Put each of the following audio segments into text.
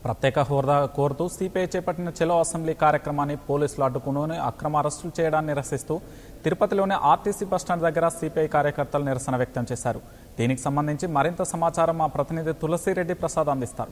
ప్రత్యేక హోదా కోరుతూ సిపిఐ చేపట్టిన చెలో అసెంబ్లీ కార్యక్రమాన్ని పోలీసులు అడ్డుకుని అక్రమ అరెస్టులు చేయడాన్ని నిరసిస్తూ తిరుపతిలోని ఆర్టీసీ బస్టాండ్ దగ్గర సిపిఐ కార్యకర్తలు నిరసన వ్యక్తం చేశారు దీనికి సంబంధించి మరింత సమాచారం మా ప్రతినిధి తులసిరెడ్డి ప్రసాద్ అందిస్తారు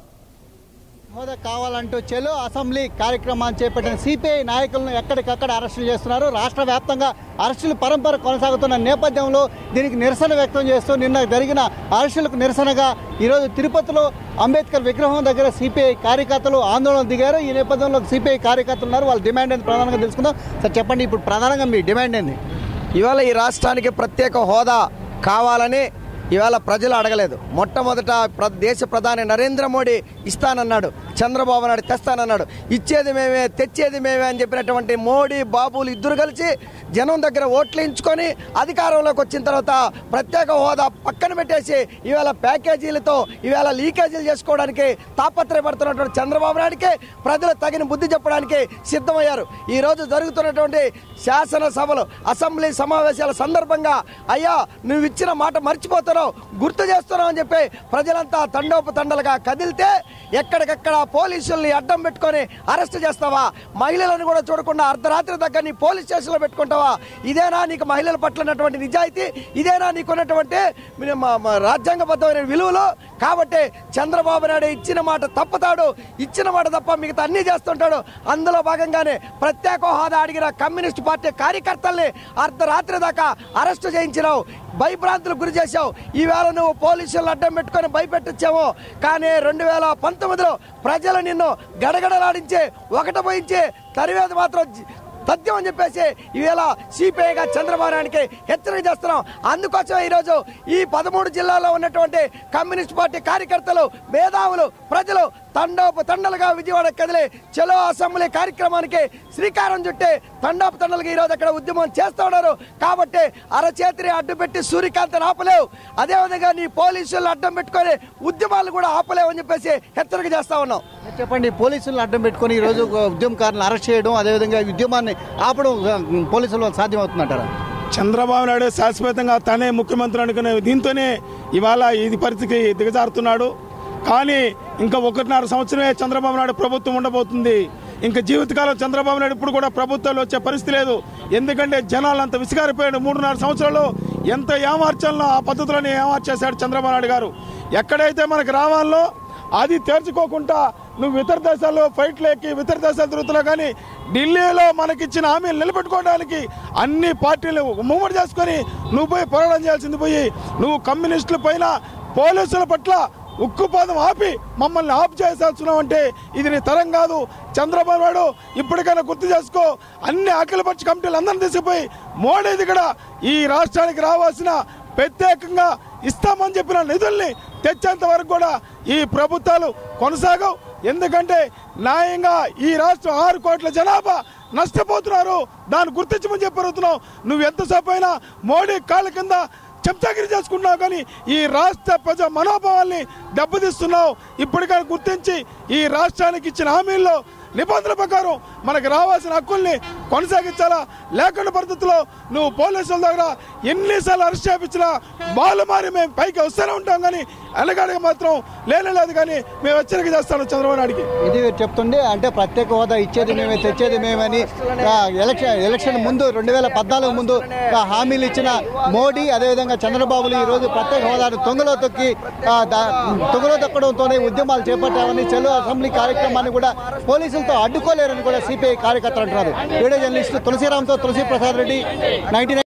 హోదా కావాలంటూ చెలో అసెంబ్లీ కార్యక్రమాన్ని చేపట్టిన సిపిఐ నాయకులను ఎక్కడికక్కడ అరెస్టులు చేస్తున్నారు రాష్ట్ర వ్యాప్తంగా అరెస్టుల పరంపర కొనసాగుతున్న నేపథ్యంలో దీనికి నిరసన వ్యక్తం చేస్తూ నిన్న జరిగిన అరెస్టులకు నిరసనగా ఈరోజు తిరుపతిలో అంబేద్కర్ విగ్రహం దగ్గర సిపిఐ కార్యకర్తలు ఆందోళన దిగారు ఈ నేపథ్యంలో సిపిఐ కార్యకర్తలు ఉన్నారు వాళ్ళ డిమాండ్ ఏంది ప్రధానంగా తెలుసుకుందాం సార్ చెప్పండి ఇప్పుడు ప్రధానంగా మీ డిమాండ్ ఏంది ఇవాళ ఈ రాష్ట్రానికి ప్రత్యేక హోదా కావాలని ఇవాళ ప్రజలు అడగలేదు మొట్టమొదట ప్ర దేశ ప్రధాని నరేంద్ర మోడీ ఇస్తానన్నాడు చంద్రబాబు నాయుడు తెస్తానన్నాడు ఇచ్చేది మేమే తెచ్చేది మేమే అని చెప్పినటువంటి మోడీ బాబులు ఇద్దరు కలిసి జనం దగ్గర ఓట్లు ఎంచుకొని అధికారంలోకి వచ్చిన తర్వాత ప్రత్యేక హోదా పక్కన పెట్టేసి ఇవాళ ప్యాకేజీలతో ఇవాళ లీకేజీలు చేసుకోవడానికి తాపత్రయపడుతున్నటువంటి చంద్రబాబు నాయుడికి ప్రజలు తగిన బుద్ధి చెప్పడానికి సిద్ధమయ్యారు ఈ రోజు జరుగుతున్నటువంటి శాసనసభలు అసెంబ్లీ సమావేశాల సందర్భంగా అయ్యా నువ్వు ఇచ్చిన మాట మర్చిపోతున్నావు గుర్తు చేస్తున్నావు అని చెప్పి ప్రజలంతా తండోపతండలుగా కదిలితే ఎక్కడికక్కడ పోలీసుల్ని అడ్డం పెట్టుకొని అరెస్ట్ చేస్తావా మహిళలను కూడా చూడకుండా అర్ధరాత్రి దగ్గర నీ పోలీస్ స్టేషన్లో పెట్టుకుంటావా ఇదేనా నీకు మహిళల పట్ల ఉన్నటువంటి నిజాయితీ ఇదేనా నీకున్నటువంటి మీ- మా- మా రాజ్యాంగబద్ధమైన విలువలు కాబట్టి చంద్రబాబు నాయుడు ఇచ్చిన మాట తప్పుతాడు ఇచ్చిన మాట తప్ప మిగతా అన్ని చేస్తుంటాడు అందులో భాగంగానే ప్రత్యేక హోదా అడిగిన కమ్యూనిస్ట్ పార్టీ కార్యకర్తల్ని అర్ధరాత్రి దాకా అరెస్టు చేయించినావు భయభ్రాంతులకు గురి చేశావు ఈవేళ నువ్వు పోలీసులను అడ్డం పెట్టుకొని భయపెట్టించావు కానీ రెండు వేల పంతొమ్మిదిలో ప్రజలు నిన్ను గడగడలాడించి ఒకట పోయించి తరివేది మాత్రం జి- తథ్యం అని చెప్పేసి ఈవేళ సిపిఐగా చంద్రబాబు నాయుడికి హెచ్చరిక చేస్తున్నాం అందుకోసం ఈరోజు ఈ పదమూడు జిల్లాల్లో ఉన్నటువంటి కమ్యూనిస్ట్ పార్టీ కార్యకర్తలు మేధావులు ప్రజలు తండోపు తండలుగా విజయవాడ కదిలి చలో అసెంబ్లీ కార్యక్రమానికి శ్రీకారం చుట్టి తండోపు తండలుగా ఈరోజు అక్కడ ఉద్యమం చేస్తూ ఉన్నారు కాబట్టి అరచేతిని అడ్డు పెట్టి సూర్యకాంత్ ఆపలేవు అదేవిధంగా నీ పోలీసులు అడ్డం పెట్టుకొని ఉద్యమాలు కూడా ఆపలేవు అని చెప్పేసి హెచ్చరిక చేస్తా ఉన్నాం చెప్పండి పోలీసులను అడ్డం పెట్టుకొని ఈరోజు ఉద్యమకారులను అరెస్ట్ చేయడం అదేవిధంగా ఈ ఉద్యమాన్ని ఆపడం ఆ, పోలీసుల వల్ల సాధ్యమవుతుందంటారా చంద్రబాబు నాయుడు శాశ్వతంగా తనే ముఖ్యమంత్రి అనుకునే దీంతోనే ఇవాళ ఇది పరిస్థితికి దిగజారుతున్నాడు కానీ ఇంకా ఒకటిన్నర సంవత్సరమే చంద్రబాబు నాయుడు ప్రభుత్వం ఉండబోతుంది ఇంకా జీవితకాలం చంద్రబాబు నాయుడు ఇప్పుడు కూడా ప్రభుత్వంలో వచ్చే పరిస్థితి లేదు ఎందుకంటే జనాలు అంత విసిగారిపోయాడు మూడున్నర సంవత్సరాలు ఎంత ఏమార్చాలనో ఆ పద్ధతిలోనే ఏమార్చేశాడు చంద్రబాబు నాయుడు గారు ఎక్కడైతే మనకు రావాలో అది తెరుచుకోకుండా నువ్వు ఇతర దేశాల్లో ఫైట్లు ఎక్కి ఇతర దేశాలు తిరుగుతున్నావు కానీ ఢిల్లీలో మనకిచ్చిన హామీలు నిలబెట్టుకోవడానికి అన్ని పార్టీలు మూమెంట్ చేసుకొని నువ్వు పోయి పోరాటం చేయాల్సింది పోయి నువ్వు కమ్యూనిస్టుల పైన పోలీసుల పట్ల ఉక్కుపాదం ఆపి మమ్మల్ని ఆఫ్ చేసేస్తున్నావు అంటే ఇది నీ తరం కాదు చంద్రబాబు నాయుడు ఇప్పటికైనా గుర్తు చేసుకో అన్ని అఖిలపక్ష కమిటీలు అందరిని తీసుకుపోయి మోడీది కూడా ఈ రాష్ట్రానికి రావాల్సిన ప్రత్యేకంగా ఇస్తామని చెప్పిన నిధుల్ని తెచ్చేంత వరకు కూడా ఈ ప్రభుత్వాలు కొనసాగవు ఎందుకంటే న్యాయంగా ఈ రాష్ట్రం ఆరు కోట్ల జనాభా నష్టపోతున్నారు దాన్ని గుర్తించమని చెప్పి అడుగుతున్నావు నువ్వు ఎంతసేపు అయినా మోడీ కాళ్ళ కింద చెప్తాగిరి చేసుకుంటున్నావు కానీ ఈ రాష్ట్ర ప్రజా మనోభావాల్ని దెబ్బతీస్తున్నావు ఇప్పటికైనా గుర్తించి ఈ రాష్ట్రానికి ఇచ్చిన హామీల్లో నిబంధనల ప్రకారం మనకు రావాల్సిన హక్కుల్ని కొనసాగించాలా లేకుండా పద్ధతిలో నువ్వు పోలీసుల దగ్గర ఎన్నిసార్లు అరెస్ట్ చేయించినా బాలు మారి మేము పైకి వస్తూనే ఉంటాం కానీ వెనకాడికి మాత్రం లేనేలేదు కానీ మేము హెచ్చరిక చేస్తాను చంద్రబాబు నాయుడికి ఇది చెప్తుండే అంటే ప్రత్యేక హోదా ఇచ్చేది మేమే తెచ్చేది మేమని ఆ, ఎలక్షన్ ఎలక్షన్ ముందు రెండు వేల పద్నాలుగు ముందు ఆ, హామీలు ఇచ్చిన మోడీ అదేవిధంగా చంద్రబాబులు ఈ రోజు ప్రత్యేక హోదాను తొంగలో తొక్కి ఆ, దా- తొంగలో తొక్కడంతోనే ఉద్యమాలు చేపట్టామని చెలో అసెంబ్లీ కార్యక్రమాన్ని కూడా పోలీసులతో అడ్డుకోలేరని కూడా సిపిఐ కార్యకర్తలు అంటున్నారు వీడియో జర్నలిస్టు తులసిరామ్తో తులసి ప్రసాద్ రెడ్డి నైన్టీ